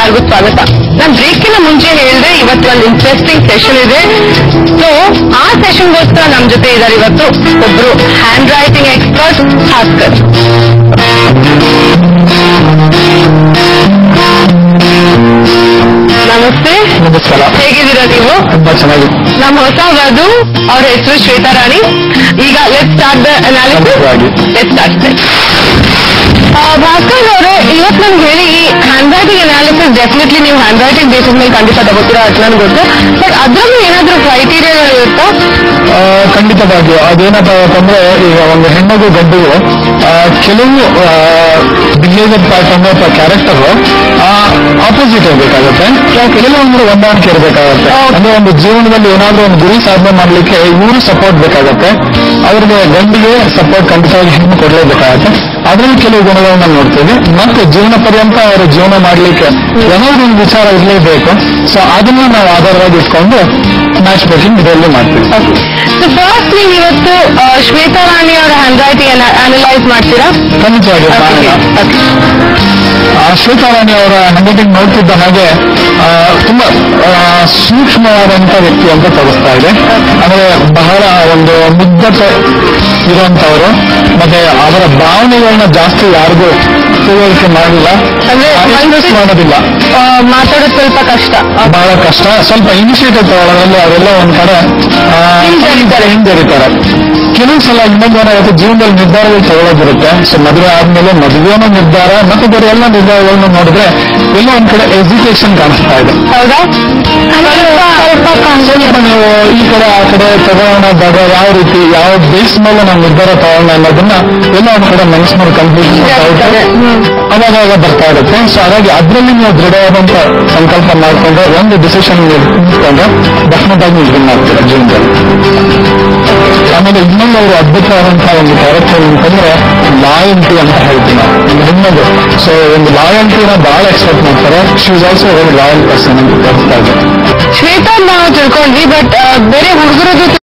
ಎಲ್ಲರಿಗೂ ಸ್ವಾಗತ ನಾನು ಬ್ರೇಕಿನ ಮುಂಚೆ ಹೇಳಿದೆ ಇವತ್ತು ಒಂದು ಇಂಟ್ರೆಸ್ಟಿಂಗ್ ಸೆಷನ್ ಇದೆ ಸೊ ಆ ಸೆಷನ್ಗೋಸ್ಕರ ನಮ್ಮ ಜೊತೆ ಇದ್ದಾರೆ ಇವತ್ತು ಒಬ್ರು ಹ್ಯಾಂಡ್ ರೈಟಿಂಗ್ ಎಕ್ಸ್ಪರ್ಟ್ ಭಾಸ್ಕರ್ ನಮಸ್ತೆ ನಮಸ್ಕಾರ ಹೇಗಿದ್ದೀರಾ ನೀವು ತುಂಬಾ ಚೆನ್ನಾಗಿದೆ ನಮ್ಮ ಹೊಸ ವಧು ಅವ್ರ ಹೆಸರು ಶ್ವೇತಾ ರಾಣಿ ಈಗ ಲೆಟ್ ಸ್ಟಾರ್ಟ್ ದ ಅನಾಲಿಸಿಸ್ ಖಂಡಿತವಾಗಿ. ಲೆಟ್ ಸ್ಟಾರ್ಟ್ ಭಾಸ್ಕರ್ ಅವರೇ ಇವತ್ತು ನಮ್ಗೆ ಹೇಳಿ ಈ ಹ್ಯಾಂಡ್ ರೈಟಿಂಗ್ ಅನಾಲಿಸಿಸ್ ಡೆಫಿನೆಟ್ಲಿ ನೀವು ಹ್ಯಾಂಡ್ ರೈಟಿಂಗ್ ಬೇಸಿಸ್ ಮೇಲೆ ಖಂಡಿತ ತಗೋತೀರಾ ಅದು ನನಗೆ ಗೊತ್ತು ಬಟ್ ಅದ್ರಲ್ಲೂ ಏನಾದ್ರೂ ಕ್ರೈಟೀರಿಯಾಗಳು ಇರುತ್ತಾ ಆ, ಖಂಡಿತವಾಗಿಯೂ ಅದೇನಪ್ಪ ಅಂತಂದ್ರೆ ಈಗ ಒಂದು ಹೆಣ್ಣಿಗೂ ಗಂಡಿಗೂ ಆ, ಕೆಲವು ಬಿಹೇವಿಯರ್ ಪ್ಯಾಟರ್ನ್ ಅಥವಾ ಕ್ಯಾರೆಕ್ಟರ್ ಆಪೋಸಿಟ್ ಇರಬೇಕಾಗುತ್ತೆ ಕೆಲವೊಂದು ಹೊಂದಾಣಿಕೆ ಇರಬೇಕಾಗುತ್ತೆ ಅಂದ್ರೆ ಒಂದು ಜೀವನದಲ್ಲಿ ಏನಾದ್ರೂ ಒಂದು ಗುರಿ ಸಾಧನೆ ಮಾಡ್ಲಿಕ್ಕೆ ಇವರು ಸಪೋರ್ಟ್ ಬೇಕಾಗತ್ತೆ ಅವ್ರಿಗೆ ಗಂಡಿಗೆ ಸಪೋರ್ಟ್ ಖಂಡಿತವಾಗಿ ಹೆಣ್ಣು ಕೊಡ್ಲೇಬೇಕಾಗತ್ತೆ ಅದರಲ್ಲಿ ಕೆಲವು ಗುಣಗಳನ್ನ ನೋಡ್ತೀವಿ ಮತ್ತೆ ಜೀವನ ಪರ್ಯಂತ ಅವರು ಜೀವನ ಮಾಡ್ಲಿಕ್ಕೆ ಏನಾದ್ರು ಒಂದು ವಿಚಾರ ಇರಲೇಬೇಕು ಸೊ ಅದನ್ನ ನಾವು ಆಧಾರವಾಗಿ ಇಟ್ಕೊಂಡು ಮ್ಯಾಚ್ ಮೇಕಿಂಗ್ ಇದರಲ್ಲಿ ಮಾಡ್ತೀವಿ ಸೊ ಫಸ್ಟ್ ನೀವು ಇವತ್ತು ಆ, ಶ್ವೇತಾ ರಾಣಿ ಅವರ ಹ್ಯಾಂಡ್ ರೈಟಿಂಗ್ ಅನಲೈಸ್ ಮಾಡ್ತೀರಾ ಖಂಡಿತವಾಗಿ ಮಾಡೋಣ. ಆ ಶ್ವೇತಾರಾಣಿ ಅವರ ಹ್ಯಾಂಡ್ರೈಟಿಂಗ್ ನೋಡ್ತಿದ್ದ ಹಾಗೆ ಆ, ತುಂಬಾ ಆ, ಸೂಕ್ಷ್ಮವಾದಂತ ವ್ಯಕ್ತಿ ಅಂತ ತೋರಿಸ್ತಾ ಇದೆ ಅಂದ್ರೆ ಬಹಳ ಒಂದು ಮುಗ್ಧತೆ ಇರುವಂತವರು ಮತ್ತೆ ಅವರ ಭಾವನೆಗಳನ್ನ ಜಾಸ್ತಿ ಯಾರಿಗೂ ತಿಳುವಳಿಕೆ ಮಾಡಿಲ್ಲ ಅಂದ್ರೆ ಎಕ್ಸ್ಪ್ರೆಸ್ ಮಾಡೋದಿಲ್ಲ ಆ, ಮಾತಾಡೋದು ಸ್ವಲ್ಪ ಕಷ್ಟ ಬಹಳ ಕಷ್ಟ ಸ್ವಲ್ಪ ಇನಿಷಿಯೇಟಿವ್ ತಗೊಳ್ಳೋದ್ರಲ್ಲಿ ಅವರೆಲ್ಲ ಒಂದ್ ಕಡೆ ಆ, ಹಿಂಜರಿತಾರೆ. ಹಿಂಜರಿತಾರೆ ಕೆಲವು ಸಲ ಇನ್ನೊಂದು ಏನಾಗುತ್ತೆ ಜೀವನದಲ್ಲಿ ನಿರ್ಧಾರಗಳು ತಗೊಳ್ಳೋದಿರುತ್ತೆ ಸೊ ಮದುವೆ ಆದ್ಮೇಲೆ ಮದುವೆನೂ ನಿರ್ಧಾರ ಮತ್ತೆ ಬೇರೆ ಎಲ್ಲ ನಿರ್ಧಾರಗಳನ್ನು ನೋಡಿದ್ರೆ ಎಲ್ಲೋ ಒಂದ್ ಕಡೆ ಎಜುಕೇಶನ್ ಕಾಣಿಸ್ತಾ ಇದೆ ಹೌದಾ ಸ್ವಲ್ಪ ಸ್ವಲ್ಪ ನೀವು ಈ ಕಡೆ ಆ ಕಡೆ ತಗೋಣ ಬೇಡ ಯಾವ ರೀತಿ ಯಾವ ಬೇಸ್ ಮೇಲೆ ನಾವು ನಿರ್ಧಾರ ತಗೋಣ ಅನ್ನೋದನ್ನ ಎಲ್ಲ ಒಂದ್ ಕಡೆ ಮನಸ್ಸಿನಲ್ಲಿ ಕನ್ಫ್ಯೂಷನ್ ಹಿಂಜರಿತಾರೆ. ಹ್ಮ್. ಅವಾಗ ಅವಾಗ ಬರ್ತಾ ಇರುತ್ತೆ ಸೊ ಹಾಗಾಗಿ ಅದ್ರಲ್ಲಿ ನೀವು ದೃಢವಾದಂತ ಸಂಕಲ್ಪ ಮಾಡ್ಕೊಂಡ್ರೆ ಒಂದು ಡಿಸಿಷನ್ ನಿಂತ್ಕೊಂಡ್ರೆ ಡೆಫಿನೆಟ್ ಆಗಿ ನೀವು ವಿನ್ ಆಗ್ತೀರ ಜೀವನದಲ್ಲಿ ಆಮೇಲೆ ಇನ್ನೊಂದು ಅವರು ಅದ್ಭುತವಾದಂತಹ ಒಂದು ಕ್ಯಾರೆಕ್ಟರ್ ಅಂತಂದ್ರೆ ಲಾಯಲ್ಟಿ ಅಂತ ಹೇಳ್ತೀನಿ ಒಂದು ಹೆಣ್ಣದು ಸೊ ಒಂದು ಲಾಯಲ್ಟಿನ ಬಹಳ ಎಕ್ಸ್ಪೆಕ್ಟ್ ಮಾಡ್ತಾರೆ she is also very loyal person ಅಂತ ತೋರಿಸ್ತಾ ಇದೆ ಶ್ವೇತಾ ನಾವು ತಿಳ್ಕೊಂಡ್ವಿ ಬಟ್ ಬೇರೆ ಹುಡುಗರದ್ದು